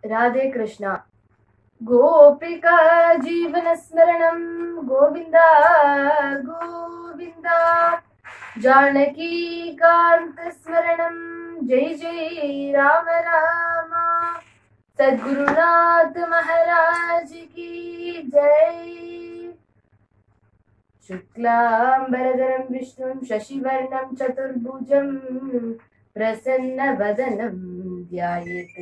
राधे कृष्णा गोपिका जीवनस्मरणं गोविन्द गोविन्द जानकीकान्तस्मरणं जय जय राम राम सद्गुरुनाथ महाराज की जय शुक्लाम्बरधरं विष्णुं शशिवर्णं चतुर्भुजं प्रसन्नवदनं ध्यायेत्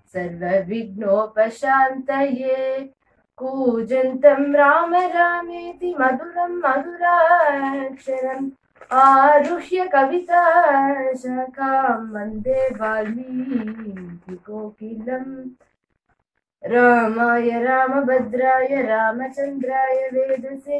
सर्वविघ्नोपशान्तये कूजन्तं राम रामेति मधुरं मधुराक्षरम् आरुह्य कविता शाखां वन्दे वाल्मीकिकोकिलम् रामाय रामभद्राय रामचन्द्राय वेदसे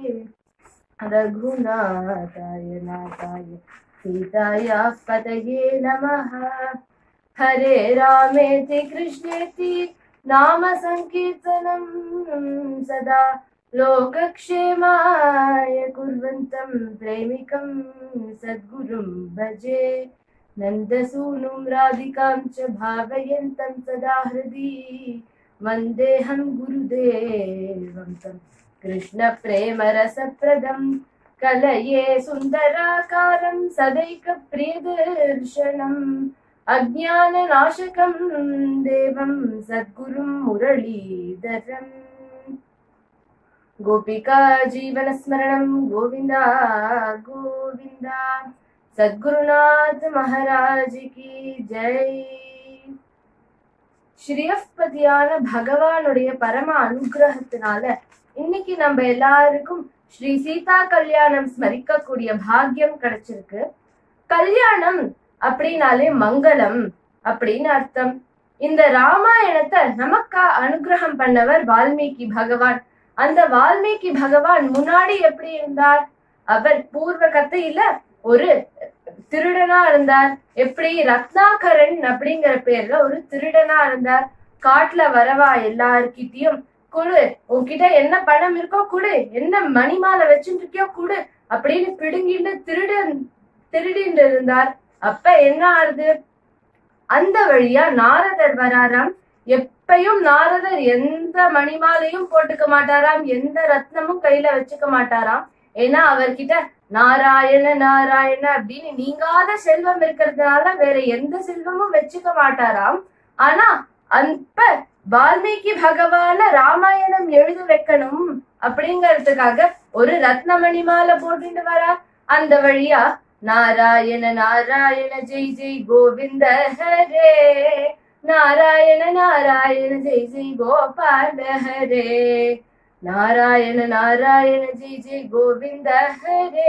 रघुनाथाय नाथाय सीतायाः पतये नमः हरे रामेति कृष्णेति नाम सङ्कीर्तनं सदा लोकक्षेमाय कुर्वन्तं प्रेमिकं सद्गुरुं भजे नन्दसूनुं राधिकां च भावयन्तं सदा हृदि वन्देऽहं गुरुदेवं तं कृष्णप्रेमरसप्रदं कलये सुन्दराकारं सदैकप्रियदर्शनम् अज्ञाननाशकं देवं सद्गुरुं मुरलीधरम् गोपिका जीवनस्मरणं गोविन्द गोविन्द சத்குருநாத் மகாராஜ் கி ஜெய் ஸ்ரீயப்பதியான பகவானுடைய பரம அனுகிரகத்தினால இன்னைக்கு நம்ம எல்லாருக்கும் ஸ்ரீ சீதா கல்யாணம் ஸ்மரிக்கக்கூடிய பாக்கியம் கிடைச்சிருக்கு கல்யாணம் அப்படின்னாலே மங்களம் அப்படின்னு அர்த்தம் இந்த ராமாயணத்தை நமக்கா அனுகிரகம் பண்ணவர் வால்மீகி பகவான் அந்த வால்மீகி பகவான் முன்னாடி எப்படி இருந்தார் அவர் பூர்வ கதையில ஒரு திருடனா இருந்தார் எப்படி ரத்னாகரன் அப்படிங்கிற பேர்ல ஒரு திருடனா இருந்தார் காட்டுல வரவா எல்லார்கிட்டயும் குடு உன்கிட்ட என்ன பணம் இருக்கோ குடு என்ன மணிமாலை வச்சுட்டு இருக்கியோ குடு அப்படின்னு பிடுங்கிட்டு திருடன் திருடிட்டு இருந்தார் அப்ப என்ன ஆறுது அந்த வழியா நாரதர் வராராம் எப்பயும் நாரதர் எந்த மணிமாலையும் போட்டுக்க மாட்டாராம் எந்த ரத்னமும் கையில வச்சுக்க மாட்டாராம் ஏன்னா அவர்கிட்ட நாராயண நாராயண அப்படின்னு நீங்காத செல்வம் இருக்கிறதுனால வேற எந்த செல்வமும் வச்சுக்க மாட்டாராம் ஆனா அப்ப வால்மீகி பகவான ராமாயணம் எழுத வைக்கணும் அப்படிங்கறதுக்காக ஒரு ரத்னமணி மாலை போட்டுட்டு வரா அந்த வழியா நாராயண நாராயண ஜெய் ஜெய் கோவிந்த ஹரே நாராயண நாராயண ஜெய் ஜெய் கோபால ஹரே நாராயண நாராயண ஜெய் ஜெய் கோவிந்த ஹரே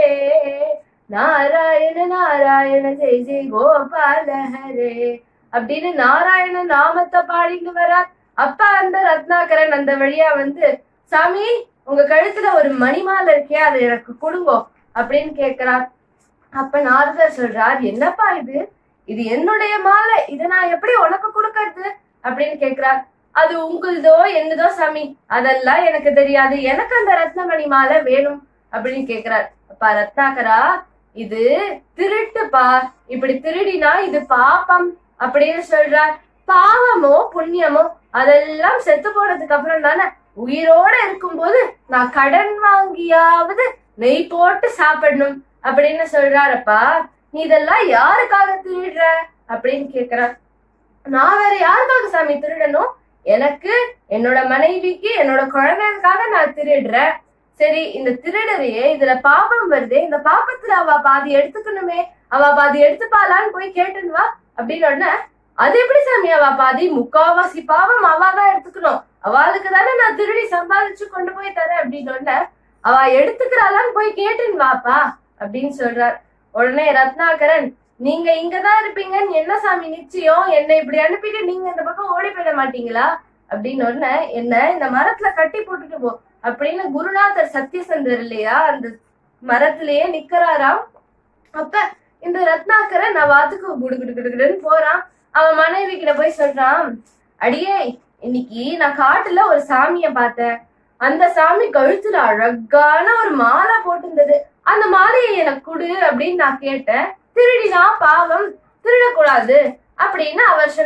நாராயண நாராயண ஜெய் ஜெய் கோபால ஹரே அப்படின்னு நாராயண நாமத்தை பாடிட்டு வரார் அப்ப அந்த ரத்னாகரன் அந்த வழியா வந்து சாமி உங்க கழுத்துல ஒரு மணிமாலை இருக்கே அதை எனக்கு கொடுங்கோ அப்படின்னு கேக்குறார் அப்ப நாரதர் சொல்றார் என்னப்பா இது இது என்னுடைய மாலை இதை நான் எப்படி உனக்கு கொடுக்கறது அப்படின்னு கேக்குறார் அது உங்களுதோ என்னதோ சாமி அதெல்லாம் எனக்கு தெரியாது எனக்கு அந்த ரத்னமணி மாலை வேணும் அப்படின்னு கேக்குறார் அப்பா ரத்னாகரா இது திருட்டுப்பா இப்படி திருடினா இது பாப்பம் அப்படின்னு சொல்றார் பாவமோ புண்ணியமோ அதெல்லாம் செத்து போனதுக்கு அப்புறம் தானே உயிரோட இருக்கும்போது நான் கடன் வாங்கியாவது நெய் போட்டு சாப்பிடணும் அப்படின்னு சொல்றாரப்பா நீ இதெல்லாம் யாருக்காக திருடுற அப்படின்னு கேக்குறார் நான் வேற யாருக்காக சாமி திருடணும் எனக்கு என்னோட மனைவிக்கு என்னோட குழந்தைகளுக்காக நான் திருடுறேன் சரி இந்த திருடரையே இதுல பாபம் வருதே இந்த பாப்பத்துல அவ பாதி எடுத்துக்கணுமே அவ பாதி எடுத்துப்பாளான்னு போய் கேட்டுன்னு வா அப்படின்னு உடனே அது எப்படி சாமி அவ பாதி முக்காவாசி பாவம் அவாதான் எடுத்துக்கணும் அவளுக்கு தானே நான் திருடி சம்பாதிச்சு கொண்டு போய் தரேன் அப்படின்னு உடனே அவ எடுத்துக்கிறாளான்னு போய் கேட்டுன்னு வாப்பா அப்படின்னு சொல்றார் உடனே ரத்னாகரன் நீங்க இங்கதான் இருப்பீங்கன்னு என்ன சாமி நிச்சயம் என்னை இப்படி அனுப்பிட்டு நீங்க இந்த பக்கம் ஓடி போயிட மாட்டீங்களா அப்படின்னு உடனே என்ன இந்த மரத்துல கட்டி போட்டுட்டு போ அப்படின்னு குருநாதர் சத்தியசந்தர் இல்லையா அந்த மரத்திலேயே நிக்கிறாராம் அப்ப இந்த ரத்னாகரன் நான் வாத்துக்கு குடு குடு குடுன்னு போறான் அவன் மனைவி கிட்ட போய் சொல்றான் அடியே இன்னைக்கு நான் காட்டுல ஒரு சாமிய பார்த்தேன் அந்த சாமி கழுத்துல அழகான ஒரு மாலை போட்டிருந்தது அந்த மாலையை எனக்கு கொடு அப்படின்னு நான் கேட்டேன் திருடினா பாவம் திருடக்கூடாது அப்படின்னு அவர் சொன்னார்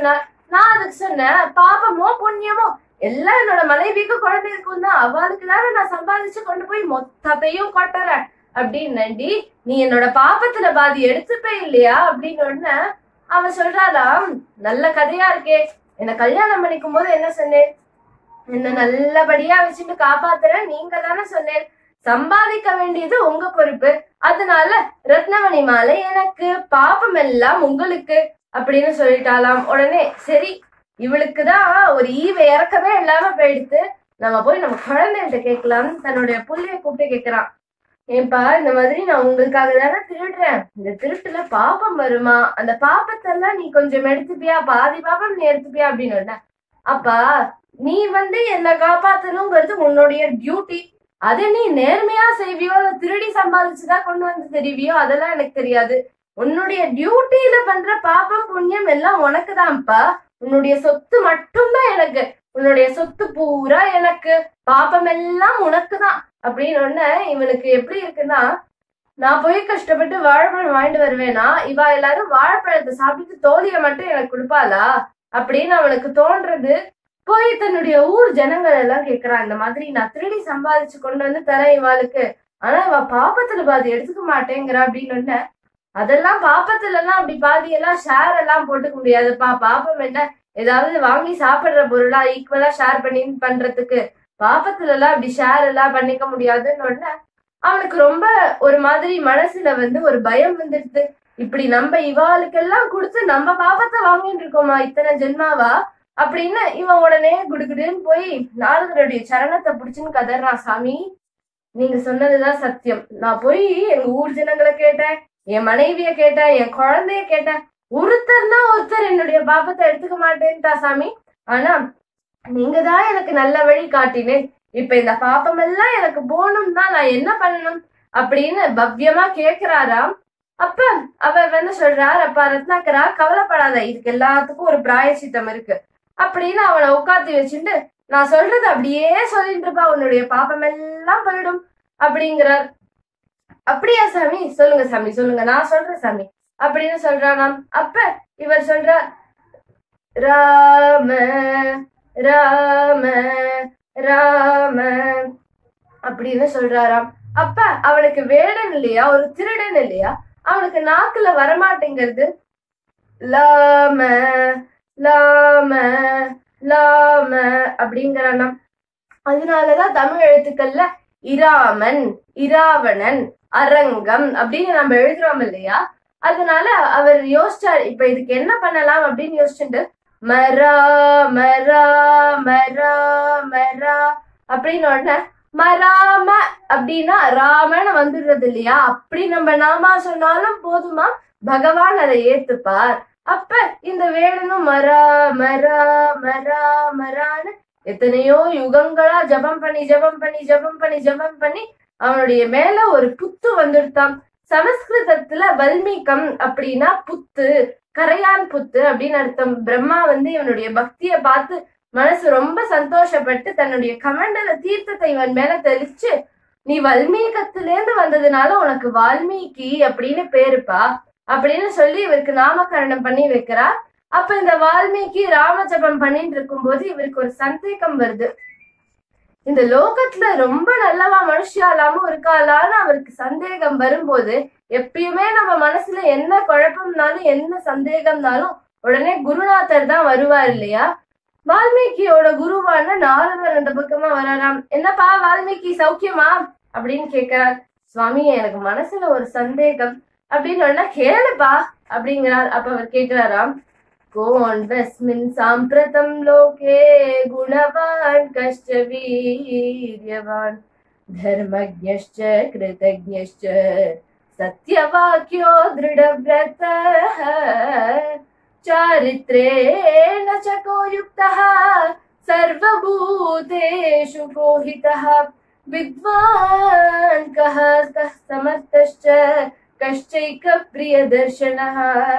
நான் அதுக்கு சொன்னேன் பாபமோ புண்ணியமோ எல்லாம் என்னோட மனைவிக்கு குழந்தைக்கும் தான் அவளுக்கு தானே நான் சம்பாதிச்சு கொண்டு போய் மொத்தத்தையும் கொட்டுறேன் அப்படின்னண்டி நீ என்னோட பாப்பத்துல பாதி எடுத்துப்பே இல்லையா அப்படின்னு உடனே அவன் சொல்றாளாம் நல்ல கதையா இருக்கே என்ன கல்யாணம் பண்ணிக்கும் போது என்ன சொன்னேன் என்ன நல்லபடியா வச்சுட்டு காப்பாத்துறேன் நீங்க தானே சொன்னேன் சம்பாதிக்க வேண்டியது உங்க பொறுப்பு அதனால ரத்னமணி மாலை எனக்கு பாப்பம் எல்லாம் உங்களுக்கு அப்படின்னு சொல்லிட்டாலாம் உடனே சரி இவளுக்கு தான் ஒரு ஈவ இறக்கமே இல்லாம போயிடுத்து நம்ம போய் நம்ம குழந்தைகிட்ட கேட்கலாம் தன்னுடைய புள்ளைய கூப்பிட்டு கேக்குறான் ஏன்பா இந்த மாதிரி நான் உங்களுக்காக தானே திருடுறேன் இந்த திருட்டுல பாப்பம் வருமா அந்த பாப்பத்தெல்லாம் நீ கொஞ்சம் எடுத்துப்பியா பாதி பாப்பம் நீ எடுத்துப்பியா அப்படின்னு உடனே, அப்பா நீ வந்து என்ன காப்பாத்தணுங்கிறது உன்னுடைய டியூட்டி அதை நீ நேர்மையா செய்வியோ இல்ல திருடி சம்பாதிச்சுதான் கொண்டு வந்து தெரிவியோ அதெல்லாம் எனக்கு தெரியாது உன்னுடைய டியூட்டியில பண்ற பாப்பம் புண்ணியம் எல்லாம் உனக்கு தான்ப்பா உன்னுடைய சொத்து மட்டும்தான் எனக்கு உன்னுடைய சொத்து பூரா எனக்கு பாப்பம் எல்லாம் உனக்கு தான் அப்படின்னு உடனே இவனுக்கு எப்படி இருக்குன்னா நான் போய் கஷ்டப்பட்டு வாழைப்பழம் வாங்கிட்டு வருவேனா இவ எல்லாரும் வாழைப்பழத்தை சாப்பிட்டு தோலிய மட்டும் எனக்கு கொடுப்பாளா அப்படின்னு அவனுக்கு தோன்றது போய் தன்னுடைய ஊர் ஜனங்கள் எல்லாம் கேக்குறான் இந்த மாதிரி நான் திருடி சம்பாதிச்சு கொண்டு வந்து தரேன் இவாளுக்கு ஆனா இவ பாப்பத்துல பாதி எடுத்துக்க மாட்டேங்கிறா அப்படின்னு உடனே அதெல்லாம் பாப்பத்துல எல்லாம் அப்படி பாதி எல்லாம் ஷேர் எல்லாம் போட்டுக்க முடியாதுப்பா பாப்பம் என்ன ஏதாவது வாங்கி சாப்பிடுற பொருளா ஈக்குவலா ஷேர் பண்ணி பண்றதுக்கு பாப்பத்துல எல்லாம் அப்படி ஷேர் எல்லாம் பண்ணிக்க முடியாதுன்னு உடனே அவனுக்கு ரொம்ப ஒரு மாதிரி மனசுல வந்து ஒரு பயம் வந்துடுது இப்படி நம்ம இவாளுக்கெல்லாம் கொடுத்து நம்ம பாப்பத்தை வாங்கிட்டு இருக்கோமா இத்தனை ஜென்மாவா அப்படின்னு இவன் உடனே குடுகுடுன்னு போய் நாரதருடைய சரணத்தை புடிச்சுன்னு கதறான் சாமி நீங்க சொன்னதுதான் சத்தியம் நான் போய் எங்க ஊர் ஜனங்களை கேட்டேன் என் மனைவிய கேட்டேன் என் குழந்தைய கேட்டேன் ஒருத்தர்னா ஒருத்தர் என்னுடைய பாப்பத்தை எடுத்துக்க மாட்டேன்ட்டா சாமி ஆனா நீங்க தான் எனக்கு நல்ல வழி காட்டினேன் இப்ப இந்த பாப்பம் எல்லாம் எனக்கு போகணும்னா நான் என்ன பண்ணணும் அப்படின்னு பவ்யமா கேக்குறாராம் அப்ப அவர் வந்து சொல்றார் அப்பா ரத்னாக்கரா கவலைப்படாத இதுக்கு எல்லாத்துக்கும் ஒரு பிராயச்சித்தம் இருக்கு அப்படின்னு அவனை உட்காந்து வச்சுட்டு நான் சொல்றது அப்படியே சொல்லிட்டு இருப்பா உன்னுடைய பாப்பம் எல்லாம் போயிடும் அப்படிங்கிறார் அப்படியா சாமி சொல்லுங்க சாமி சொல்லுங்க நான் சொல்றேன் சாமி அப்படின்னு சொல்றானாம் அப்ப இவர் சொல்றார் ராம ராம ராம அப்படின்னு சொல்றாராம் அப்ப அவனுக்கு வேடன் இல்லையா ஒரு திருடன் இல்லையா அவனுக்கு நாக்குல வரமாட்டேங்கிறது லாம லாம லாம அப்படிங்கிறானாம் அதனாலதான் தமிழ் எழுத்துக்கள்ல இராமன் இராவணன் அரங்கம் அப்படின்னு நம்ம எழுதுறோம் இல்லையா அதனால அவர் யோசிச்சார் இப்ப இதுக்கு என்ன பண்ணலாம் அப்படின்னு யோசிச்சுட்டு மரா மரா மரா மரா அப்படின்னு உடனே மராம அப்படின்னா ராமன் வந்துடுறது இல்லையா அப்படி நம்ம நாமா சொன்னாலும் போதுமா பகவான் அதை ஏத்துப்பார் அப்ப இந்த வேடனும் மரா மரா மரா மரான்னு எத்தனையோ யுகங்களா ஜபம் பண்ணி ஜபம் பண்ணி ஜபம் பண்ணி ஜபம் பண்ணி அவனுடைய மேல ஒரு புத்து வந்துடுத்தாம் சமஸ்கிருதத்துல வல்மீகம் அப்படின்னா புத்து கரையான் புத்து அப்படின்னு அர்த்தம் பிரம்மா வந்து இவனுடைய பக்திய பார்த்து மனசு ரொம்ப சந்தோஷப்பட்டு தன்னுடைய கமண்டல தீர்த்தத்தை இவன் மேல தெளிச்சு நீ வல்மீகத்திலேருந்து வந்ததுனால உனக்கு வால்மீகி அப்படின்னு பேருப்பா அப்படின்னு சொல்லி இவருக்கு நாமகரணம் பண்ணி வைக்கிறா அப்ப இந்த வால்மீகி ராமஜபம் பண்ணிட்டு இருக்கும்போது இவருக்கு ஒரு சந்தேகம் வருது இந்த லோகத்துல ரொம்ப நல்லவா மனுஷியாலாமும் இருக்காளான்னு அவருக்கு சந்தேகம் வரும்போது எப்பயுமே நம்ம மனசுல என்ன குழப்பம்னாலும் என்ன சந்தேகம்னாலும் உடனே குருநாதர் தான் வருவார் இல்லையா வால்மீகியோட குருவான நாரதர் அந்த பக்கமா வராராம் என்னப்பா வால்மீகி சௌக்கியமா அப்படின்னு கேக்குறார் சுவாமி எனக்கு மனசுல ஒரு சந்தேகம் அப்படின்னு உடனே கேளுப்பா அப்படிங்கிறார் அப்ப அவர் கேக்குறாராம் கோன்வஸ்மின் சாம்பிரதம் லோகே குணவான் கஷ்ட வீரியவான் धर्मज्ञश्च कृतज्ञश्च सत्यवाक्यो दृढव्रतः चारित्रेण च को युक्तः सर्वभूतेषु कोहितः विद्वान् कः कः समर्थश्च कश्चैकप्रियदर्शनः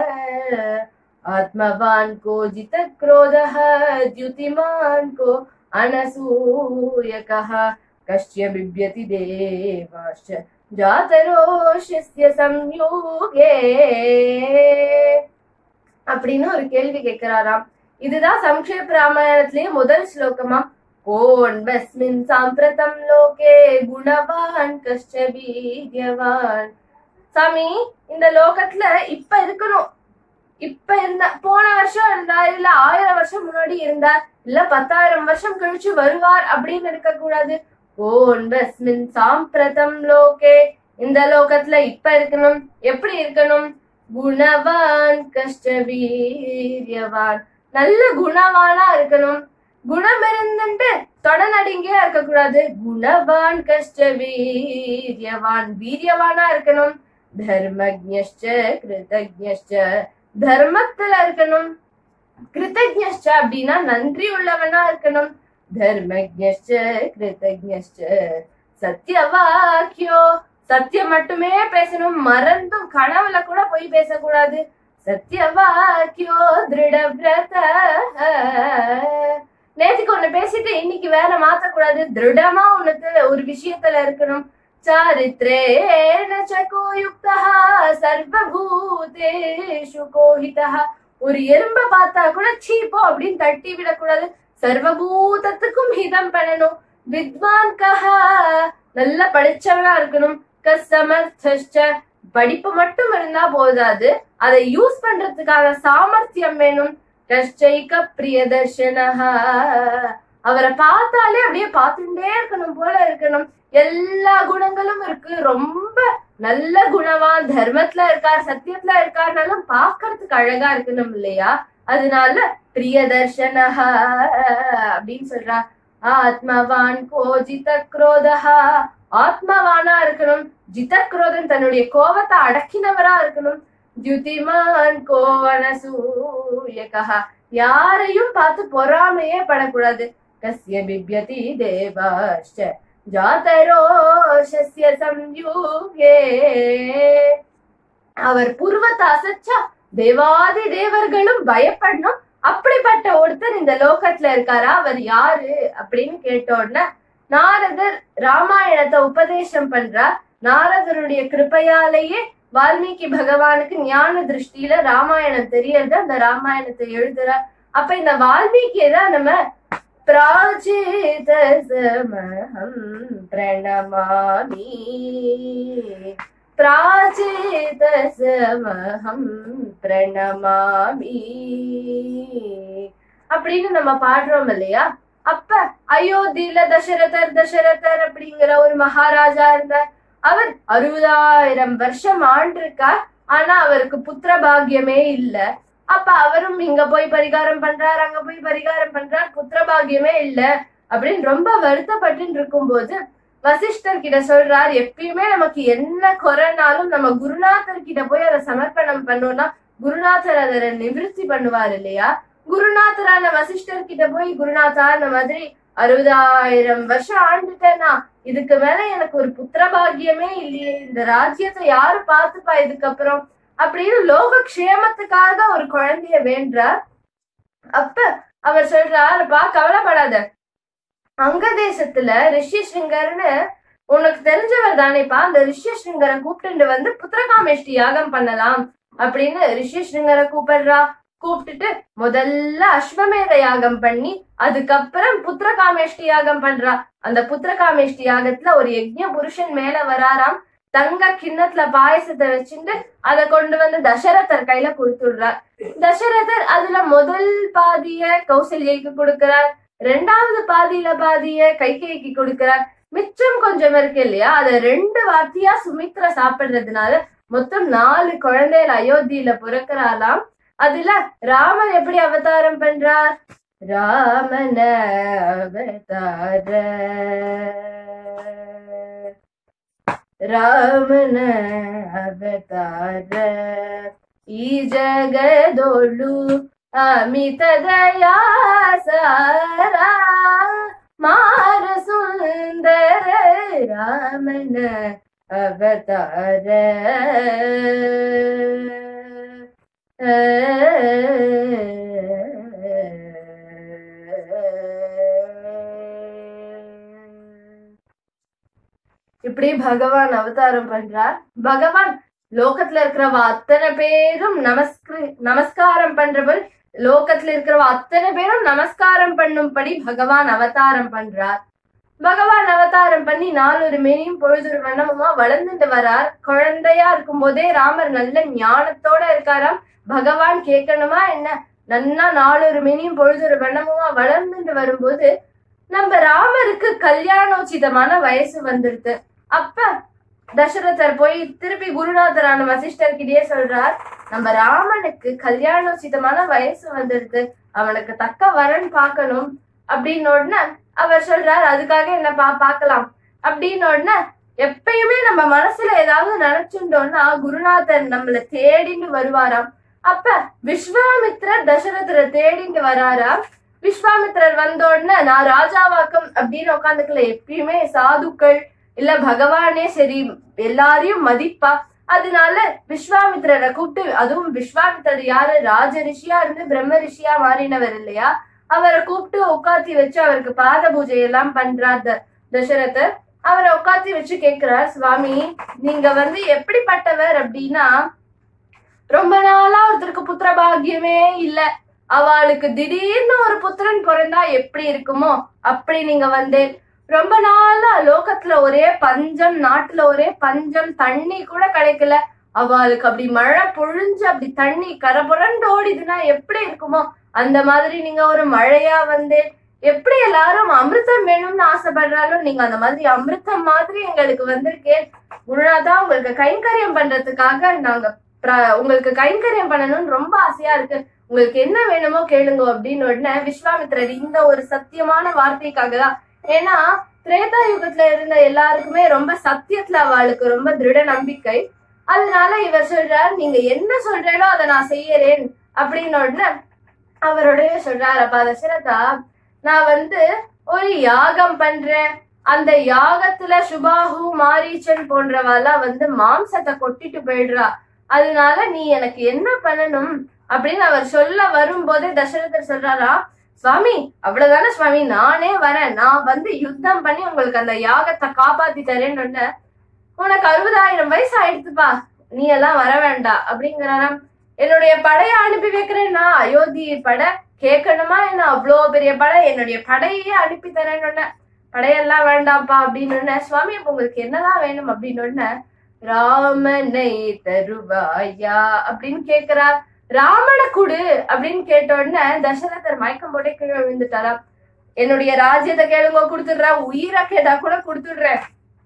आत्मवान् को जितक्रोधः द्युतिमान् को अनसूयकः कश्य बिभ्यति देवाश्च जातरोषस्य संयोगे அப்படின்னு ஒரு கேள்வி கேட்கிறாராம் இதுதான் சம்க்ஷேப ராமாயணத்திலேயே முதல் ஸ்லோகமா கோன்பஸ்மின் சாம்பிரதம் லோகே குணவான் கஷ்ட வீரியவான் சாமி இந்த லோகத்துல இப்ப இருக்கணும் இப்ப இருந்தா போன வருஷம் இருந்தா இல்ல ஆயிரம் வருஷம் முன்னாடி இருந்தா இல்ல பத்தாயிரம் வருஷம் கழிச்சு வருவார் அப்படின்னு இருக்க கூடாது கோன்பஸ்மின் சாம்பிரதம் லோகே இந்த லோகத்துல இப்ப இருக்கணும் எப்படி இருக்கணும் குணவான் கஷ்ட வீரியவான் நல்ல குணவானா இருக்கணும் குணம் இருந்துட்டு தொடநடுங்கியா இருக்கக்கூடாது குணவான் கஷ்ட வீரியவான் வீரியவானா இருக்கணும் தர்மஜ்ஞஷ்ட கிருதஜ்ஞஷ்ட தர்மத்துல இருக்கணும் கிருதஜ்ஞஷ்ட அப்படின்னா நன்றி உள்ளவனா இருக்கணும் தர்மஜ்ஞஷ்ட கிருதஜ்ஞஷ்ட சத்தியவாக்கியோ சத்தியம் மட்டுமே பேசணும் மறந்தும் கனவுல கூட போய் பேசக்கூடாது சத்தியவாக்கியோ திருடவிரத நேத்துக்கு ஒண்ணு பேசிட்டு இன்னைக்கு வேற மாத்தக்கூடாது திருடமா ஒண்ணுத்துல ஒரு விஷயத்துல இருக்கணும் சாரித்ரேண சகோயுக்தா சர்வபூதேஷு கோஹிதா ஒரு எறும்ப பார்த்தா கூட சீப்போ அப்படின்னு தட்டி விடக்கூடாது சர்வபூதத்துக்கும் ஹிதம் பண்ணணும் வித்வான் கஹா நல்லா படிச்சவனா இருக்கணும் கசமர்த்த படிப்பு மட்டும் இருந்தா போதாது அதை யூஸ் பண்றதுக்காக சாமர்த்தியம் வேணும் கஷ்டைக பிரியதர்ஷனஹா அவரை பார்த்தாலே அப்படியே பார்த்துட்டே இருக்கணும் போல இருக்கணும் எல்லா குணங்களும் இருக்கு ரொம்ப நல்ல குணவான் தர்மத்துல இருக்கார் சத்தியத்துல இருக்காருனாலும் பார்க்கறதுக்கு அழகா இருக்கணும் இல்லையா அதனால பிரியதர்ஷனஹா அப்படின்னு சொல்றா ஆத்மவான் கோ ஜித குரோதஹா ஆத்மவானா இருக்கணும் ஜித குரோதன் தன்னுடைய கோபத்தை அடக்கினவரா இருக்கணும் தியுதிமான் கோவனசூயகா யாரையும் பார்த்து பொறாமையே படக்கூடாது கஸ்ய பிப்யதி தேவாஷ்ட ஜாதரோஷஸ்ய சம்யூகே அவர் புருவத்தை அசைச்சா தேவாதி தேவர்களும் பயப்படணும் அப்படிப்பட்ட ஒருத்தர் இந்த லோகத்துல இருக்காரா அவர் யாரு அப்படின்னு கேட்ட உடனே நாரதர் ராமாயணத்தை உபதேசம் பண்றார் நாரதருடைய கிருப்பையாலேயே வால்மீகி பகவானுக்கு ஞான திருஷ்டியில ராமாயணம் தெரியறது அந்த ராமாயணத்தை எழுதுறார் அப்ப இந்த வால்மீகியை தான் நம்ம பிராச்சீத சமஹம் பிரணமாமி பிராச்சீத சமஹம் பிரணமாமி அப்படின்னு நம்ம பாடுறோம் இல்லையா அப்ப அயோத்தியில தசரதர் தசரதர் அப்படிங்கிற ஒரு மகாராஜா இருந்தார் அவர் அறுபதாயிரம் வருஷம் ஆண்டிருக்கார் ஆனா அவருக்கு புத்திர பாக்கியமே இல்ல அப்ப அவரும் இங்க போய் பரிகாரம் பண்றார் அங்க போய் பரிகாரம் பண்றார் புத்திர பாக்கியமே இல்ல அப்படின்னு ரொம்ப வருத்தப்பட்டு இருக்கும்போது வசிஷ்டர் கிட்ட சொல்றார் எப்பயுமே நமக்கு என்ன குறைனாலும் நம்ம குருநாதர் கிட்ட போய் அதை சமர்ப்பணம் பண்ணோம்னா குருநாதர் அதை நிவிருத்தி பண்ணுவார் இல்லையா குருநாதரான வசிஷ்டர் கிட்ட போய் குருநாதா இந்த மாதிரி அறுபதாயிரம் வருஷம் ஆண்டுட்டேன்னா இதுக்கு மேல எனக்கு ஒரு புத்திர பாக்கியமே இல்லையே இந்த ராஜ்யத்தை யாரு பார்த்துப்பா இதுக்கப்புறம் அப்படின்னு லோக க்ஷேமத்துக்காக ஒரு குழந்தைய வேண்டார் அப்ப அவர் சொல்றாருப்பா கவலைப்படாத அங்க தேசத்துல ரிஷிசிங்கர்னு உனக்கு தெரிஞ்சவர் தானேப்பா அந்த ரிஷிசிங்கரை கூப்பிட்டு வந்து புத்திரகாமேஷ்டி யாகம் பண்ணலாம் அப்படின்னு ரிஷிசிங்கரை கூப்பிடுறா கூப்பிட்டுட்டு முதல்ல அஸ்வமேத யாகம் பண்ணி அதுக்கப்புறம் புத்திரகாமேஷ்டி யாகம் பண்றா அந்த புத்திரகாமேஷ்டி யாகத்துல ஒரு யஜ்ஞ புருஷன் மேல வராராம் தங்க கிண்ணத்துல பாயசத்தை வச்சுட்டு அதை கொண்டு வந்து தசரதர் கையில கொடுத்துடுறார் தசரதர் அதுல முதல் பாதிய கௌசல்யக்கு கொடுக்கிறார் ரெண்டாவது பாதியில பாதிய கைகேயிக்கு கொடுக்கிறார் மிச்சம் கொஞ்சம் இருக்கு இல்லையா அதை ரெண்டு வார்த்தையா சுமித்ரா சாப்பிடுறதுனால மொத்தம் நாலு குழந்தைகள் அயோத்தியில பிறக்கிறாளாம் அதுல ராமன் எப்படி அவதாரம் பண்றார் ராமன அவதார ರಾಮನ ಅವತಾರ ಈ ಜಗದೊಳು ಅಮಿತ ದಯಾ ಸಾರ ಮಾರ ಸುಂದರ ರಾಮನ ಅವತಾರ இப்படி பகவான் அவதாரம் பண்றார் பகவான் லோகத்துல இருக்கிறவ அத்தனை பேரும் நமஸ்கரி நமஸ்காரம் பண்றவர் லோகத்துல இருக்கிற அத்தனை பேரும் நமஸ்காரம் பண்ணும்படி பகவான் அவதாரம் பண்றார் பகவான் அவதாரம் பண்ணி நாலொரு மேனியும் பொழுதொரு வண்ணமுமா வளர்ந்துட்டு வரார் குழந்தையா இருக்கும் போதே ராமர் நல்ல ஞானத்தோட இருக்காராம் பகவான் கேட்கணுமா என்ன நன்னா நாலொரு மேனியும் பொழுதொரு வண்ணமுமா வளர்ந்துட்டு வரும்போது நம்ம ராமருக்கு கல்யாணோச்சிதமான வயசு வந்துடுது அப்ப தசரதர் போய் திருப்பி குருநாதரான வசிஷ்டர்கிட்டயே சொல்றார் நம்ம ராமனுக்கு கல்யாணோச்சிதமான வயசு வந்துடுது அவனுக்கு தக்க வரன் பார்க்கணும் அப்படின்னு உடனே அவர் சொல்றார் அதுக்காக என்ன பா பார்க்கலாம் அப்படின்னு உடனே எப்பயுமே நம்ம மனசுல ஏதாவது நினைச்சுட்டோம்னா குருநாதர் நம்மள தேடின்னு வருவாராம் அப்ப விஸ்வாமித்ரர் தசரதரை தேடிட்டு வராராம் விஸ்வாமித்ரர் வந்த உடனே நான் ராஜாவாக்கம் அப்படின்னு உட்காந்துக்கல எப்பயுமே சாதுக்கள் இல்ல பகவானே சரி எல்லாரையும் மதிப்பா அதனால விஸ்வாமித்திரரை கூப்பிட்டு அதுவும் விஸ்வாமித்திரர் யாரு ராஜ ரிஷியா இருந்து பிரம்ம ரிஷியா மாறினவர் இல்லையா அவரை கூப்பிட்டு உட்காத்தி வச்சு அவருக்கு பாத பூஜை எல்லாம் பண்றார் த- தசரதர் அவரை உட்காத்தி வச்சு கேக்குறார் சுவாமி நீங்க வந்து எப்படிப்பட்டவர் அப்படின்னா ரொம்ப நாளா ஒருத்தருக்கு புத்திர பாக்கியமே இல்ல அவளுக்கு திடீர்னு ஒரு புத்திரன் பிறந்தா எப்படி இருக்குமோ அப்படி நீங்க வந்தேன் ரொம்ப நாளா லோகத்துல ஒரே பஞ்சம் நாட்டுல ஒரே பஞ்சம் தண்ணி கூட கிடைக்கல அவளுக்கு அப்படி மழை பொழிஞ்சு அப்படி தண்ணி கரபுரண்டு ஓடிதுன்னா எப்படி இருக்குமோ அந்த மாதிரி நீங்க ஒரு மழையா வந்தேன் எப்படி எல்லாரும் அமிர்தம் வேணும்னு ஆசைப்படுறாலும் நீங்க அந்த மாதிரி அமிர்தம் மாதிரி எங்களுக்கு வந்திருக்கேன் குருநாதா உங்களுக்கு கைங்கரியம் பண்றதுக்காக நாங்க பிர- உங்களுக்கு கைங்கரியம் பண்ணணும்னு ரொம்ப ஆசையா இருக்கு உங்களுக்கு என்ன வேணுமோ கேளுங்க அப்படின்னு உடனே விஸ்வாமித்திரர் இந்த ஒரு சத்தியமான வார்த்தைக்காக தான் ஏன்னா திரேதா யுகத்துல இருந்த எல்லாருக்குமே ரொம்ப சத்தியத்துல அவளுக்கு ரொம்ப திருட நம்பிக்கை அதனால இவர் சொல்றார் நீங்க என்ன சொல்றீங்களோ அதை நான் செய்யறேன் அப்படின்னு உடனே அவருடைய சொல்றார் அப்பா தசரதா நான் வந்து ஒரு யாகம் பண்றேன் அந்த யாகத்துல சுபாகு மாரீச்சன் போன்றவெல்லாம் வந்து மாம்சத்தை கொட்டிட்டு போயிடுறா அதனால நீ எனக்கு என்ன பண்ணணும் அப்படின்னு அவர் சொல்ல வரும்போதே தசரதர் சொல்றாரா சுவாமி அவ்வளவுதானே சுவாமி நானே வரேன் நான் வந்து யுத்தம் பண்ணி உங்களுக்கு அந்த யாகத்தை காப்பாத்தி தரேன்னு உடனே, உனக்கு அறுபதாயிரம் வயசு ஆயிடுச்சுப்பா நீ எல்லாம் வர வேண்டாம் அப்படிங்கிறாராம் என்னுடைய படையை அனுப்பி வைக்கிறேன் நான் அயோத்தி படை கேட்கணுமா என்ன அவ்வளோ பெரிய படை என்னுடைய படையே அனுப்பி தரேன்னு உடனே, படையெல்லாம் வேண்டாம்ப்பா அப்படின்னு உடனே, சுவாமி அப்ப உங்களுக்கு என்னதான் வேணும் அப்படின்னு உடனே, ராமனை தருவாயா அப்படின்னு கேக்குறார் ராமனை குடு அப்படின்னு கேட்ட உடனே தசரதர் மயக்கம் போட்டே கீழே விழுந்துட்டாராம் என்னுடைய ராஜ்யத்தை கேளுங்க கொடுத்துடுறேன் உயிரை கேட்டா கூட கொடுத்துடுறேன்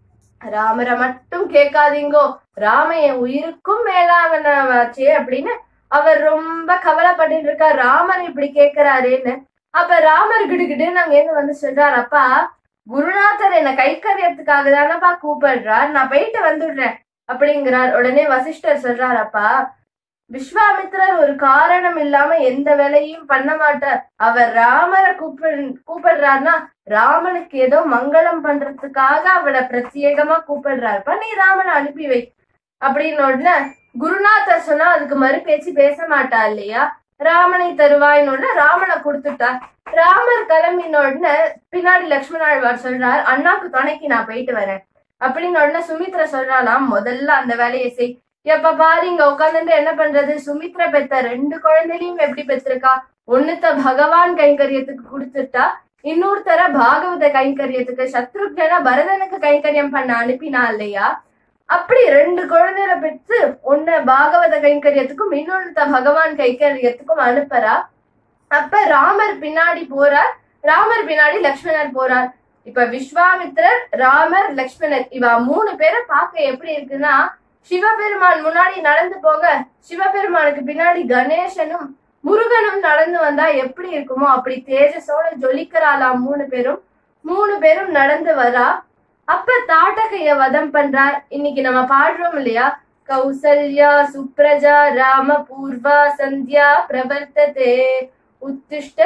ராமரை மட்டும் கேட்காதீங்கோ ராம என் உயிருக்கும் மேலாவனாச்சே அப்படின்னு அவர் ரொம்ப கவலைப்பட்டு இருக்கார் ராமர் இப்படி கேக்குறாரேன்னு அப்ப ராமர் கிடுகிடுன்னு அங்க இருந்து வந்து சொல்றார் அப்பா குருநாதர் என்ன கைக்கரியத்துக்காக தானப்பா கூப்பிடுறார் நான் போயிட்டு வந்துடுறேன் அப்படிங்கிறார் உடனே வசிஷ்டர் சொல்றார் அப்பா விஸ்வாமித்திரர் ஒரு காரணம் இல்லாம எந்த வேலையும் பண்ண மாட்டார் அவர் ராமரை கூப்பிடு கூப்பிடுறாருன்னா ராமனுக்கு ஏதோ மங்களம் பண்றதுக்காக அவளை பிரத்யேகமா கூப்பிடுறாருப்பா நீ ராமனை அனுப்பி வை அப்படின்னு உடனே குருநாதர் சொன்னா அதுக்கு மறு பேச்சு பேச மாட்டா இல்லையா ராமனை தருவாயின்னு உடனே ராமனை கொடுத்துட்டார் ராமர் கிளம்பின உடனே பின்னாடி லக்ஷ்மணாழ்வார் சொல்றார் அண்ணாக்கு துணைக்கு நான் போயிட்டு வரேன் அப்படின்னு உடனே சுமித்ரா சொல்றாளாம் முதல்ல அந்த வேலையை செய் எப்ப பாரு இங்க உட்காந்துட்டு என்ன பண்றது சுமித்ரா பெத்த ரெண்டு குழந்தையும் எப்படி பெற்றிருக்கா ஒண்ணுத்த பகவான் கைங்கரியத்துக்கு கொடுத்துட்டா இன்னொருத்தர பாகவத கைங்கரியத்துக்கு சத்ருக்னா பரதனுக்கு கைங்கரியம் பண்ண அனுப்பினா இல்லையா அப்படி ரெண்டு குழந்தைகளை பெற்று ஒண்ணு பாகவத கைங்கரியத்துக்கும் இன்னொருத்த பகவான் கைங்கரியத்துக்கும் அனுப்புறா அப்ப ராமர் பின்னாடி போறார் ராமர் பின்னாடி லக்ஷ்மணர் போறார் இப்ப விஸ்வாமித்திரர் ராமர் லக்ஷ்மணர் இவ மூணு பேரை பார்க்க எப்படி இருக்குன்னா சிவபெருமான் முன்னாடி நடந்து போக சிவபெருமானுக்கு பின்னாடி கணேசனும் முருகனும் நடந்து வந்தா எப்படி இருக்குமோ அப்படி தேஜஸோட ஜொலிக்கிறாளாம் மூணு பேரும் மூணு பேரும் நடந்து வரா அப்ப தாட்டகைய வதம் பண்றார் இன்னைக்கு நம்ம பாடுறோம் இல்லையா கௌசல்யா சுப்ரஜா ராம பூர்வா சந்தியா பிரவர்த்ததே உத்திஷ்ட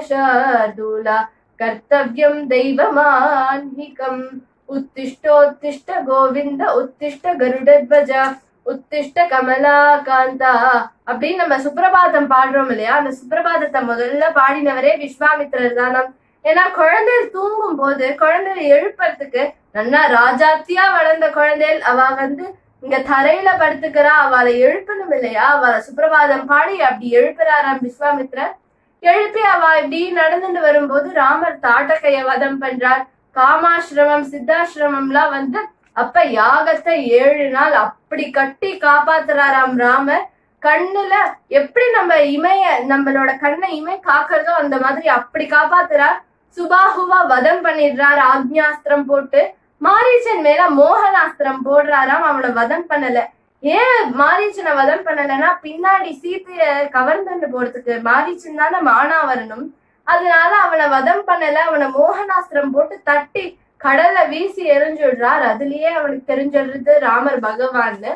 நரசார்தூலா கர்த்தவ்யம் தெய்வமான்மிகம் உத்திஷ்டோத்திஷ்ட கோவிந்த உத்திஷ்ட கருடத்வஜா உத்திஷ்ட கமலா காந்தா அப்படின்னு நம்ம சுப்ரபாதம் பாடுறோம் இல்லையா அந்த சுப்ரபாதத்தை முதல்ல பாடினவரே விஸ்வாமித்திரர் தானம் ஏன்னா குழந்தைகள் தூங்கும் போது குழந்தைகள் எழுப்புறதுக்கு நல்லா ராஜாத்தியா வளர்ந்த குழந்தைகள் அவ வந்து இங்க தரையில படுத்துக்கிறா அவளை எழுப்பணும் இல்லையா அவளை சுப்பிரபாதம் பாடி அப்படி எழுப்புறாராம் விஸ்வாமித்ரர் எழுப்பி அவ இப்படி நடந்துட்டு வரும்போது ராமர் தாட்டக்கைய வதம் பண்றார் காமாசிரமம் சித்தாசிரமம்லாம் வந்து அப்ப யாகத்தை ஏழு நாள் அப்படி கட்டி காப்பாத்துறாராம் ராமர் கண்ணுல எப்படி நம்ம இமைய நம்மளோட கண்ணை இமை காக்குறதோ அந்த மாதிரி அப்படி காப்பாத்துறார் சுபாகுவா வதம் பண்ணிடுறார் ஆக்ஞாஸ்திரம் போட்டு மாரீச்சன் மேல மோகனாஸ்திரம் போடுறாராம் அவனை வதம் பண்ணல ஏன் மாரீச்சனை வதம் பண்ணலைன்னா பின்னாடி சீத்தைய கவர்ந்துட்டு போறதுக்கு மாரீச்சன் தானே மானா வரணும் அதனால அவனை வதம் பண்ணல அவனை மோகனாஸ்திரம் போட்டு தட்டி கடல்ல வீசி எரிஞ்சுடுறார் அதுலயே அவனுக்கு தெரிஞ்சிடுறது ராமர் பகவான்னு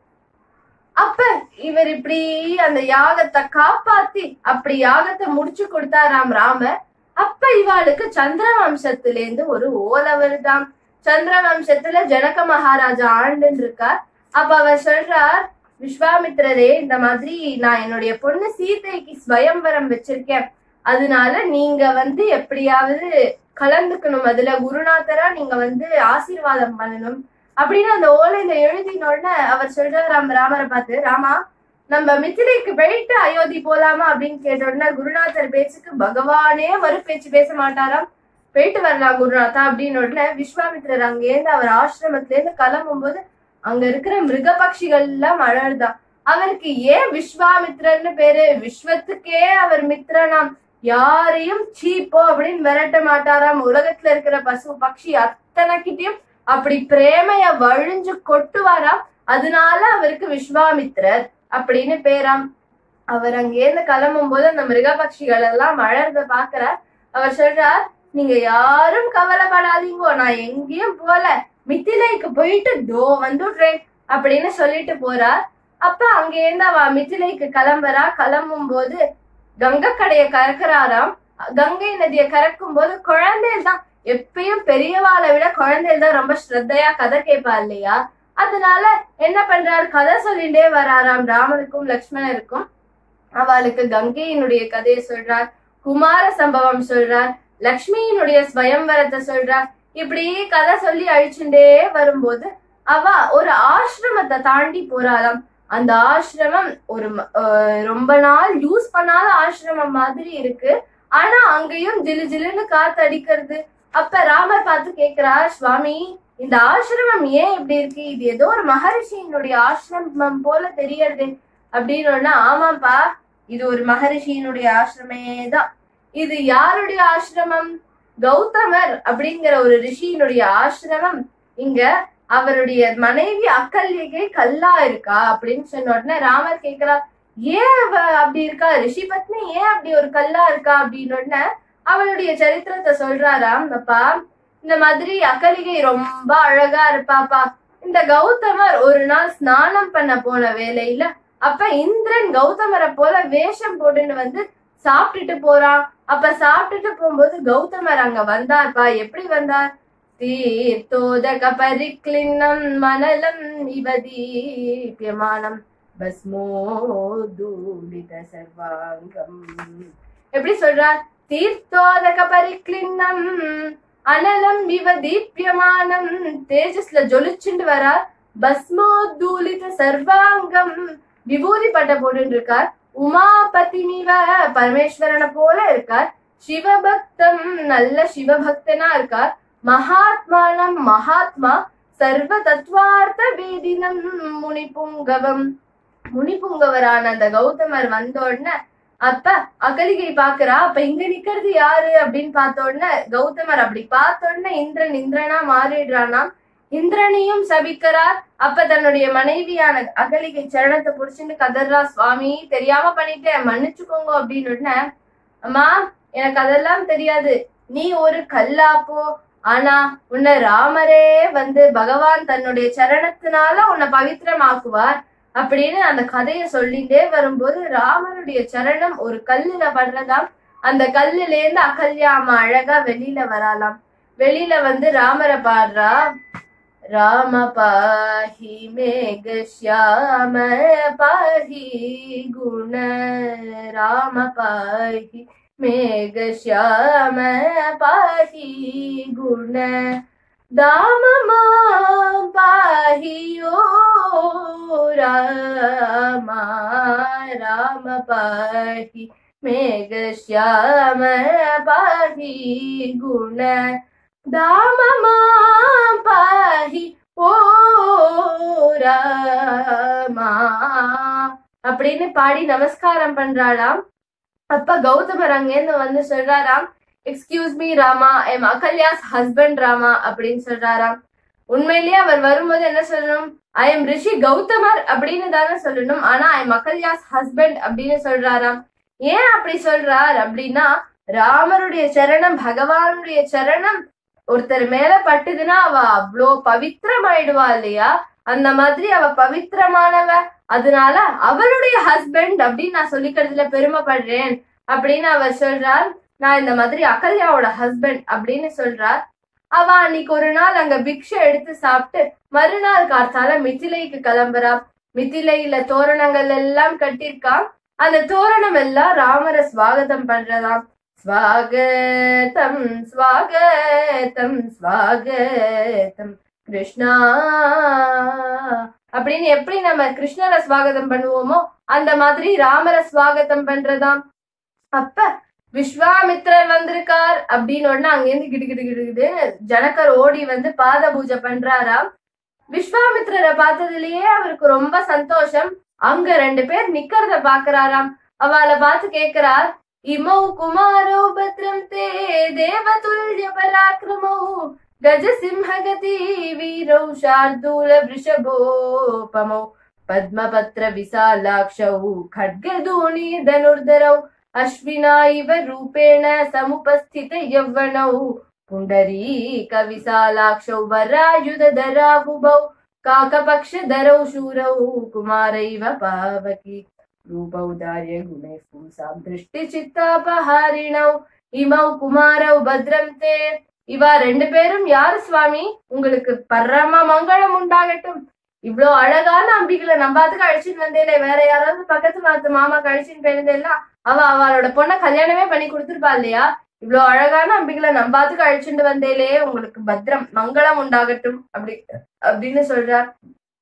அப்ப இவர் இப்படி அந்த யாகத்தை காப்பாத்தி அப்படி யாகத்தை முடிச்சு கொடுத்தாராம் ராமர் அப்ப இவாளுக்கு சந்திர வம்சத்திலேருந்து ஒரு ஓலை வருதாம் சந்திர வம்சத்துல ஜனக மகாராஜா ஆண்டுன்னு இருக்கார் அப்ப அவர் சொல்றார் விஸ்வாமித்திரரே இந்த மாதிரி நான் என்னுடைய பொண்ணு சீதைக்கு ஸ்வயம்வரம் வச்சிருக்கேன் அதனால நீங்க வந்து எப்படியாவது கலந்துக்கணும் அதுல குருநாதரா நீங்க வந்து ஆசீர்வாதம் பண்ணணும் அப்படின்னு அந்த ஓலையில எழுதின உடனே அவர் சொல்றாரு ராம ராமரை பார்த்து ராமா நம்ம மிथिலைக்கு போயிட்டு அயோத்தி போலாமா அப்படின்னு கேட்ட உடனே குருநாதர் பேச்சுக்கு பகவானே மறு பேச்சு பேச மாட்டாராம் போயிட்டு வரலாம் குருநாதா அப்படின்னு உடனே விஸ்வாமித்திரர் அங்கேருந்து அவர் ஆசிரமத்துல இருந்து கிளம்பும் போது அங்க இருக்கிற மிருக பட்சிகள் எல்லாம் அழகுதான் அவருக்கு ஏன் விஸ்வாமித்ரன்னு பேரு விஸ்வத்துக்கே அவர் மித்ரனாம் யாரையும் சீப்போ அப்படின்னு விரட்ட மாட்டாராம் உலகத்துல இருக்கிற பசு பக்ஷி அத்தனைக்கிட்டையும் அப்படி பிரேமைய வழிஞ்சு கொட்டுவாராம் அதனால அவருக்கு விஸ்வாமித்ரர் அப்படின்னு பேராம் அவர் அங்கேருந்து கிளம்பும் போது அந்த மிருகபக்ஷிகள் எல்லாம் அழறத பாக்குறார் அவர் சொல்றார் நீங்க யாரும் கவலைப்படாதீங்கோ நான் எங்கேயும் போல மித்திலைக்கு போயிட்டு தோ வந்துடுறேன் அப்படின்னு சொல்லிட்டு போறார் அப்ப அங்கேருந்து அவ மித்திலைக்கு கிளம்புறா கிளம்பும் போது கங்கை கடைய கறக்குறாராம் கங்கை நதியை கறக்கும் போது குழந்தைகள் தான் எப்பயும் பெரியவாளை விட குழந்தைகள் தான் ரொம்ப ஸ்ரத்தையா கதை கேட்பா இல்லையா அதனால என்ன பண்றாரு கதை சொல்லிட்டே வராராம் ராமனுக்கும் லக்ஷ்மணருக்கும் அவளுக்கு கங்கையினுடைய கதையை சொல்றார் குமார சம்பவம் சொல்றார் லக்ஷ்மியினுடைய ஸ்வயம்வரத்தை சொல்றார் இப்படி கதை சொல்லி அழிச்சுட்டே வரும்போது அவ ஒரு ஆசிரமத்தை தாண்டி போறாளாம் அந்த ஆசிரமம் ஒரு ம- அஹ் ரொம்ப நாள் யூஸ் பண்ணாத ஆசிரமம் மாதிரி இருக்கு ஆனா அங்கேயும் ஜிலு ஜிலுன்னு காத்து அடிக்கிறது அப்ப ராமர் பார்த்து கேக்குறார் சுவாமி இந்த ஆசிரமம் ஏன் இப்படி இருக்கு இது ஏதோ ஒரு மகரிஷியினுடைய ஆசிரமம் போல தெரியறது அப்படின்னு உடனே, ஆமாப்பா இது ஒரு மகரிஷியினுடைய ஆசிரமே தான் இது யாருடைய ஆசிரமம் கௌதமர் அப்படிங்கிற ஒரு ரிஷியினுடைய ஆசிரமம் இங்க அவருடைய மனைவி அக்கல்யகை கல்லா இருக்கா அப்படின்னு சொன்ன உடனே ராமர் கேக்குறார் ஏன் அவ அப்படி இருக்கா ரிஷி பத்னி ஏன் அப்படி ஒரு கல்லா இருக்கா அப்படின்னு உடனே அவளுடைய சரித்திரத்தை சொல்றாராம் அப்பா இந்த மாதிரி அகலிகை ரொம்ப அழகா இருப்பாப்பா இந்த கௌதமர் ஒரு நாள் ஸ்நானம் பண்ண போன வேலையில அப்ப இந்திரன் கௌதமரை போல வேஷம் போட்டுன்னு வந்து சாப்பிட்டுட்டு போறான் அப்ப சாப்பிட்டுட்டு போகும்போது கௌதமர் அங்க வந்தார்ப்பா எப்படி வந்தார் தீர்த்தோதக பரிக்ளின்னம் மனலம் இவதீபியமானம் பஸ்மோதூலித சர்வாங்கம் எப்படி சொல்றார் தீர்த்தோதக பரிக்ளின்னம் அனலம் இவ தீப்யமானம் தேஜஸ்ல ஜொலிச்சுண்டு வரார் பஸ்மோதூலித சர்வாங்கம் விபூதி பட்ட போட்டு இருக்கார் உமாபதிமிவ பரமேஸ்வரனை போல இருக்கார் சிவபக்தம் நல்ல சிவபக்தனா இருக்கார் மகாத்மானம் மகாத்மா சர்வ தத்துவார்த்த வேதினம் முனிபுங்கவம் முனிபுங்கவரான அந்த கௌதமர் வந்த உடனே அப்ப அகலிகை பாக்குறா அப்ப இங்க நிக்கிறது யாரு அப்படின்னு பார்த்த உடனே கௌதமர் அப்படி பார்த்த உடனே இந்திரன் இந்திரனா மாறிடுறானாம் இந்திரனையும் சபிக்கிறார் அப்ப தன்னுடைய மனைவியான அகலிகை சரணத்தை புடிச்சுட்டு கதர்றா சுவாமி தெரியாம பண்ணிட்டேன் மன்னிச்சுக்கோங்க அப்படின்னு உடனே அம்மா எனக்கு அதெல்லாம் தெரியாது நீ ஒரு கல்லாப்போ ஆனா உன்னை ராமரே வந்து பகவான் தன்னுடைய சரணத்தினால உன்னை பவித்திரமாக்குவார் அப்படின்னு அந்த கதையை சொல்லிட்டே வரும்போது ராமருடைய சரணம் ஒரு கல்லுல படுறதாம் அந்த கல்லுல இருந்து அகல்யாம அழகா வெளியில வராலாம் வெளியில வந்து ராமரை பாடுறா ராம பாஹி மேக ஷியாம பாஹி குண ராம பாஹி மேக ஷியாம பாஹி குண दाम मां पाहि ओ रामा राम पाहि मेघश्याम पाहि गुण दाम मां पाहि ஓ ராமா அப்படின்னு பாடி நமஸ்காரம் பண்றாளாம் அப்ப கௌதமர் அங்கேருந்து வந்து சொல்றாராம் excuse me Rama I'm Ahalya's husband Rama அப்படின்னு சொல்றாராம் உண்மையிலேயே அவர் வரும்போது என்ன சொல்லணும் ஐ எம் ரிஷி கௌதமர் அப்படின்னு தானே சொல்லணும் ஆனா ஐ எம் அகல்யாஸ் ஹஸ்பண்ட் அப்படின்னு சொல்றாராம் ஏன் அப்படி சொல்றார் அப்படின்னா ராமருடைய சரணம் பகவானுடைய சரணம் ஒருத்தர் மேல பட்டுதுன்னா அவ அவ்வளோ பவித்திரமாயிடுவா இல்லையா அந்த மாதிரி அவ பவித்திரமானவ அதனால அவளுடைய ஹஸ்பண்ட் அப்படின்னு நான் சொல்லிக்கிறதுல பெருமைப்படுறேன் அப்படின்னு அவர் சொல்றார் நான் இந்த மாதிரி அகல்யாவோட ஹஸ்பண்ட் அப்படின்னு சொல்றார் அவ அன்னைக்கு ஒரு நாள் அங்க பிக்ஷை எடுத்து சாப்பிட்டு மறுநாள் காத்தால மிதிலைக்கு கிளம்புறா மிதிலையில தோரணங்கள் எல்லாம் கட்டியிருக்கா அந்த தோரணம் எல்லாம் ராமரை ஸ்வாகதம் பண்றதாம் ஸ்வாகதம் ஸ்வாகதம் ஸ்வாகதம் கிருஷ்ணா அப்படின்னு எப்படி நம்ம கிருஷ்ணரை ஸ்வாகதம் பண்ணுவோமோ அந்த மாதிரி ராமரை ஸ்வாகதம் பண்றதாம் அப்ப விஸ்வாமித்ரர் வந்திருக்கார் அப்படின்னு உடனே அங்கேருந்து கிடு கிடு கிடுகுது ஜனகர் ஓடி வந்து பாத பூஜை பண்றாராம் விஸ்வாமித்ரரை பார்த்ததுலயே அவருக்கு ரொம்ப சந்தோஷம் அங்க ரெண்டு பேர் நிக்கிறத பாக்குறாராம் அவளை பார்த்து கேக்குறார் இமௌ குமாரோ பத்ரம் தே தேவதுல்ய பராக்கிரமோ கஜ சிம்ஹகதி வீரௌ शार्दूल वृषभोपमौ पद्मपत्र विशालाक्षौ खड्गदूणी धनुर्धरौ अश्विना इव रूपेण समुपस्थित यौवनौ पुण्डरीक विशालाक्षौ वरायुधधराबुभौ काकपक्षधरौ शूरौ कुमारैव पावकी रूपौ दार्यगुणे पुंसां दृष्टिचित्तापहारिणौ இமௌ குமாரவ் பத்ரம் தே இவா ரெண்டு பேரும் யாரு சுவாமி உங்களுக்கு பரம மங்களம் உண்டாகட்டும் இவ்வளோ அழகான அம்பிகளை நம்பாத்துக்கு அழிச்சுட்டு வந்தேலே வேற யாராவது பக்கத்து மாத்து மாமா கழிச்சுன்னு போயிருந்தேன்னா அவ அவளோட பொண்ணை கல்யாணமே பண்ணி கொடுத்துருப்பா இல்லையா இவ்வளோ அழகான அம்பிகளை நம்பாத்துக்கு அழிச்சுட்டு வந்தேலே உங்களுக்கு பத்ரம் மங்களம் உண்டாகட்டும் அப்படி அப்படின்னு சொல்றார்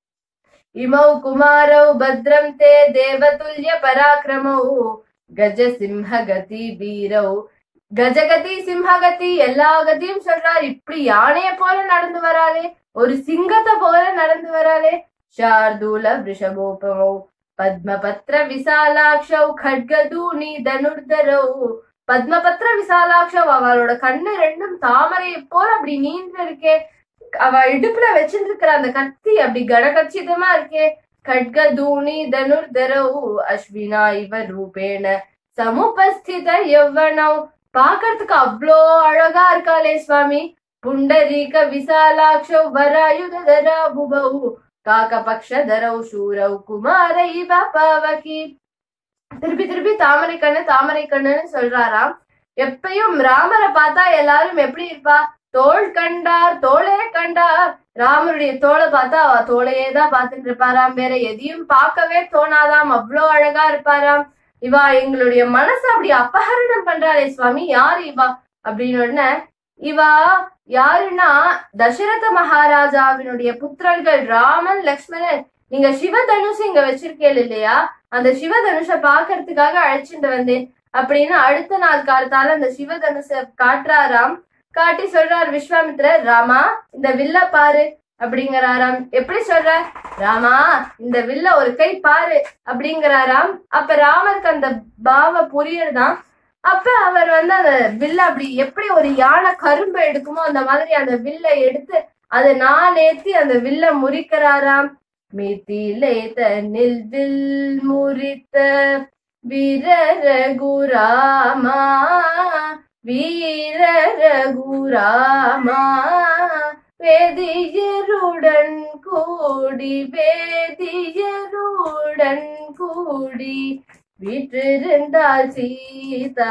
இமௌ குமாரவ் பத்ரம் தே தேவதுல்ய பராக்கிரமௌ கஜ சிம்ஹ கதி வீரௌ கஜகதி சிம்ஹகதி எல்லா கதியும் சொல்றார் இப்படி யானைய போல நடந்து வராளே ஒரு சிங்கத்தை போல நடந்து வராளே ஷார்தூல விஷபோபமௌ பத்மபத்ர விசாலாட்சௌ खड्गदूनी தனுர்தரௌ பத்மபத்ர விசாலாட்சௌ அவளோட கண்ணு ரெண்டும் தாமரை போல அப்படி நீண்டு இருக்கே அவ இடுப்புல வச்சிட்டு இருக்கிற அந்த கத்தி அப்படி கடகச்சிதமா இருக்கே खड्गदूनी தனுர்தரௌ அஸ்வினா இவ ரூபேண சமுபஸ்தித யௌவனௌ பாக்குறதுக்கு அவ்வளோ அழகா இருக்காளே சுவாமி புண்டரீக விசாலாட்சௌ வராயுதரா புபௌ காகபக்ஷதரௌ சூரௌ குமார இவ பாவகி திருப்பி திருப்பி தாமரை கண்ணு தாமரை கண்ணுன்னு சொல்றாராம் எப்பயும் ராமரை பார்த்தா எல்லாரும் எப்படி இருப்பா தோள் கண்டார் தோளே கண்டார் ராமருடைய தோளை பார்த்தா அவ தோளையே தான் பார்த்துட்டு இருப்பாராம் வேற எதையும் பார்க்கவே தோணாதாம் அவ்வளோ அழகா இருப்பாராம் இவா எங்களுடைய மனசை அப்படி அபகரணம் பண்றாளே சுவாமி யாரு இவா அப்படின்னு உடனே இவா யாருன்னா தசரத மகாராஜாவினுடைய புத்திரர்கள் ராமன் லக்ஷ்மணன் நீங்க சிவதனுஷ் இங்க வச்சிருக்கேன் இல்லையா அந்த சிவதனுஷ பாக்குறதுக்காக அழைச்சிட்டு வந்தேன் அப்படின்னு அடுத்த நாள் காலத்தால அந்த சிவதனுஷ காட்டுறாராம் காட்டி சொல்றார் விஸ்வாமித்ரர் ராமா இந்த வில்ல பாரு அப்படிங்கிறாராம் எப்படி சொல்ற ராமா இந்த வில்ல ஒரு கை பாரு அப்படிங்கிறாராம் அப்ப ராமருக்கு அந்த பாவ புரியறதாம் அப்ப அவர் வந்து அந்த வில்ல அப்படி எப்படி ஒரு யானை கரும்பு எடுக்குமோ அந்த மாதிரி அந்த வில்ல எடுத்து அதை நான் ஏத்தி அந்த வில்ல முறிக்கிறாராம் மிதிலே தன்னில் வில் முறித்த வீர ரகுராமா வீர ரகுராமா வேதியருடன் கூடி வேதியருடன் கூடி வீற்றிருந்தால் சீதா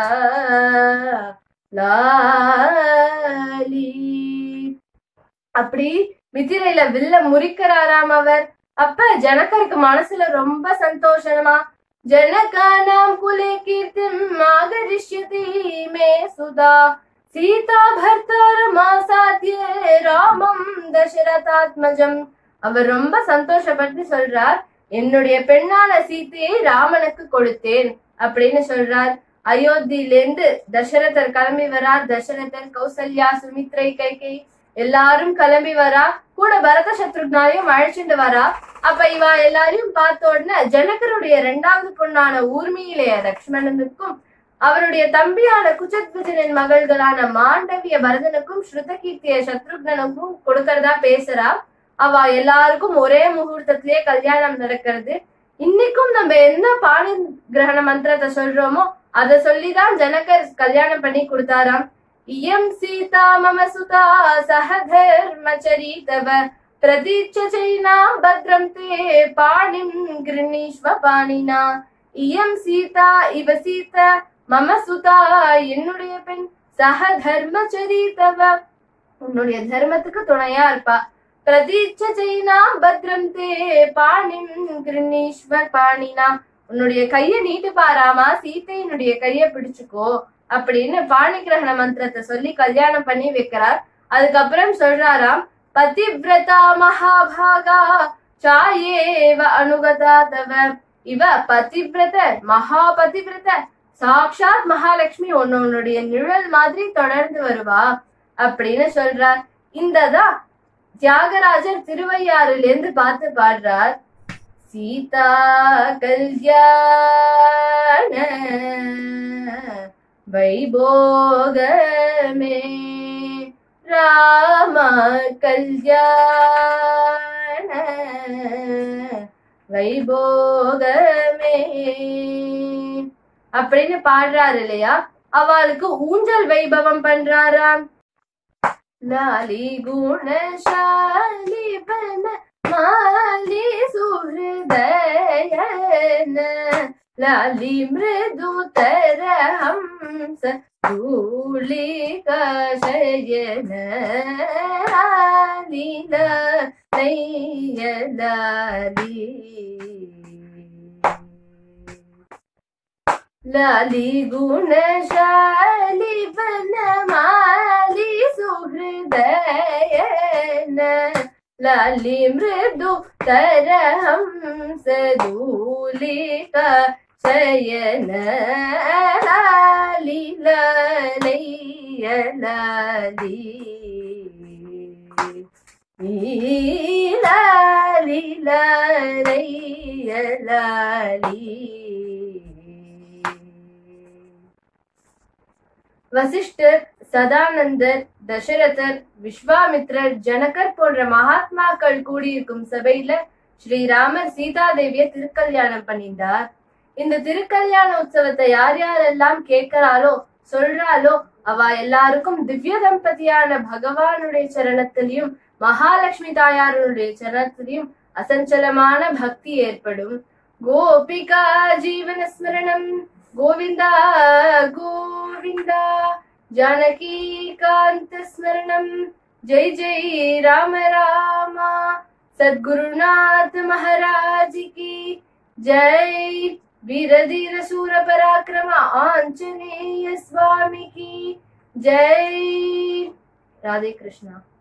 லாலி அப்படி மிதிரையில வில்ல முறிக்கிறாராம் அவர் அப்ப ஜனகருக்கு மனசுல ரொம்ப சந்தோஷமா ஜனகானாம் குலே கீர்த்திம் ஆகரிஷ்யதி மே சுதா சீதா பர்த்தாரமாசாத்திய ராமம் தசரதாத்மஜம் அவர் ரொம்ப சந்தோஷப்பட்டு சொல்றார் என்னுடைய பெண்ணான சீதையை ராமனுக்கு கொடுத்தேன் அப்படின்னு சொல்றார் அயோத்தியிலேருந்து தசரதர் கிளம்பி வரார் தசரதர் கௌசல்யா சுமித்ரை கைகை எல்லாரும் கிளம்பி வரா கூட பரத சத்ருக்னாவையும் அழைச்சிட்டு வரா அப்ப இவ எல்லாரையும் பார்த்த உடனே ஜனகருடைய இரண்டாவது பொண்ணான ஊர்மியிலேய லக்ஷ்மணனுக்கும் அவருடைய தம்பியான குச்சத்வஜனின் மகள்களான மாண்டவிய பரதனுக்கும் ஸ்ருதகீர்த்திய சத்ருக்னனுக்கும் கொடுக்கறதா பேசுறா அவ எல்லாருக்கும் ஒரே முகூர்த்தத்திலேயே கல்யாணம் நடக்கிறது இன்னைக்கும் நம்ம என்ன பாணி கிரகண மந்திரத்தை சொல்றோமோ அதை சொல்லிதான் ஜனகர் கல்யாணம் பண்ணி கொடுத்தாராம் இயம் சீதா மம சுதா சஹ தர்மச்சரி தவ பிரதீட்ச சைனா பத்ரம் தே பாணிம் கிருணீஸ்வ பாணினா இயம் சீதா இவ சீதா மம சுதா என்னுடைய பெண் சஹ தர்மச்சரி தவ உன்னுடைய தர்மத்துக்கு துணையா இருப்பா பிரதீட்ச சைனா பத்ரம் தே பாணிம் கிருணீஸ்வ பாணினா உன்னுடைய கைய நீட்டு பாராமா சீத்தையினுடைய கைய பிடிச்சுக்கோ அப்படின்னு பாணி கிரகண மந்திரத்தை சொல்லி கல்யாணம் பண்ணி வைக்கிறார் அதுக்கப்புறம் சொல்றாராம் பதிவிரதா மகாபாகா சாயேவ அனுகதா தவ இவ பதிவிரத மகா பதிவிரத சாக்ஷாத் மகாலட்சுமி ஒன்னு உன்னுடைய நிழல் மாதிரி தொடர்ந்து வருவா அப்படின்னு சொல்றார் இந்ததான் தியாகராஜர் திருவையாறுல இருந்து பார்த்து பாடுறார் சீதா கல்யாண வைபோகமே ராம கல்யாண வைபோகமே அப்படின்னு பாடுறாரு இல்லையா அவளுக்கு ஊஞ்சல் வைபவம் பண்றாராம் லாலி குணசாலி பன மாலி சுஹൃദയന ലാലി മൃദുതര ഹംസ ധൂളിക ശയന ലാലി ലയ ലാലി ലാലി ഗുണശാലി വനമാലി സുഹൃദയന ലാലി മൃദു തരഹം സദൂലിക ശയന ലാലി ലയ ലാലി ലാലി ലയ ലാലി வசிஷ்டர் சதானந்தர் தசரதர் விஸ்வாமித்ரர் ஜனகர் போன்ற மகாத்மாக்கள் கூடியிருக்கும் சபையில ஸ்ரீராமர் சீதாதேவிய திருக்கல்யாணம் பண்ணிட்டார் இந்த திருக்கல்யாண உற்சவத்தை யார் யாரெல்லாம் கேட்கிறாளோ சொல்றாளோ அவ எல்லாருக்கும் திவ்ய தம்பதியான பகவானுடைய சரணத்திலையும் மகாலட்சுமி தாயாருடைய சரணத்திலையும் அசஞ்சலமான பக்தி ஏற்படும் கோபிகா ஜீவன ஸ்மரணம் கோவிந்தா கோவிந்தா ஜானகி காந்த ஸ்மரணம் ஜெய் ஜெய் ராம ராமா சத்குருநாத் மகாராஜ் கி ஜெய் வீர தீர சூர பராக்கிரம ஆஞ்சநேய சுவாமி கி ஜெய் ராதே கிருஷ்ணா